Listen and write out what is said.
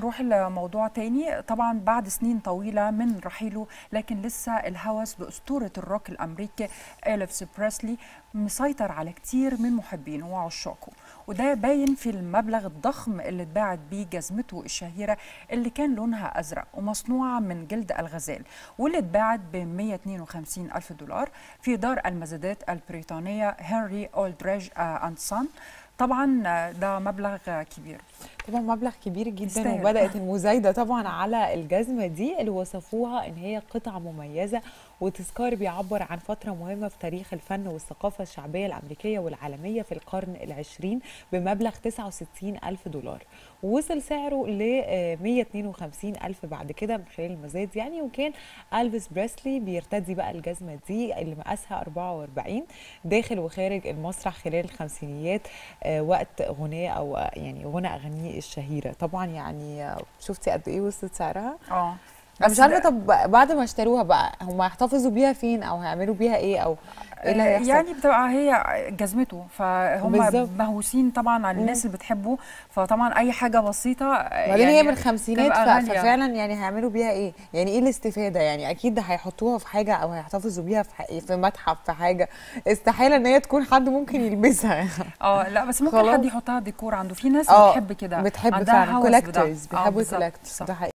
نروح لموضوع تاني طبعا بعد سنين طويلة من رحيله لكن لسه الهوس بأسطورة الروك الأمريكي إلفس بريسلي مسيطر على كتير من محبينه وعشاقه وده باين في المبلغ الضخم اللي اتباعت بيه جزمته الشهيرة اللي كان لونها أزرق ومصنوعة من جلد الغزال واللي اتباعت ب 152 ألف دولار في دار المزادات البريطانية هنري أولدريج أند سون طبعا ده مبلغ كبير طبعا مبلغ كبير جدا يستاهل. وبدات المزايده طبعا على الجزمه دي اللي وصفوها ان هي قطعه مميزه وتذكار بيعبر عن فتره مهمه في تاريخ الفن والثقافه الشعبيه الامريكيه والعالميه في القرن العشرين بمبلغ 69 الف دولار ووصل سعره ل 152 الف بعد كده من خلال المزاد يعني وكان الفيس بريسلي بيرتدي بقى الجزمه دي اللي مقاسها 44 داخل وخارج المسرح خلال الخمسينيات آه، وقت غناه او آه، يعني غنى اغانيه الشهيره طبعا يعني آه، شفتي قد ايه وصلت سعرها اه انا مش عارفه ده- طب بعد ما اشتروها بقى هم هيحتفظوا بيها فين او هيعملوا بيها ايه او ايه اللي هيحصل يعني بتبقى هي جزمته فهم بالظبط. مهووسين طبعا على الناس اللي بتحبه فطبعا اي حاجه بسيطه بعدين هي من الخمسينات تبقى ف- غالية. ففعلا يعني هيعملوا بيها ايه؟ يعني ايه الاستفاده؟ يعني اكيد هيحطوها في حاجه او هيحتفظوا بيها في, ح- في متحف في حاجه استحاله ان هي تكون حد ممكن يلبسها اه لا بس ممكن خلاص. حد يحطها ديكور عنده في ناس اه بتحب كده بتحب عندها فعلا هوس بده. كولكتورز آه، بيحبوا بالظبط، الكولكتورز صح. ده حقيقي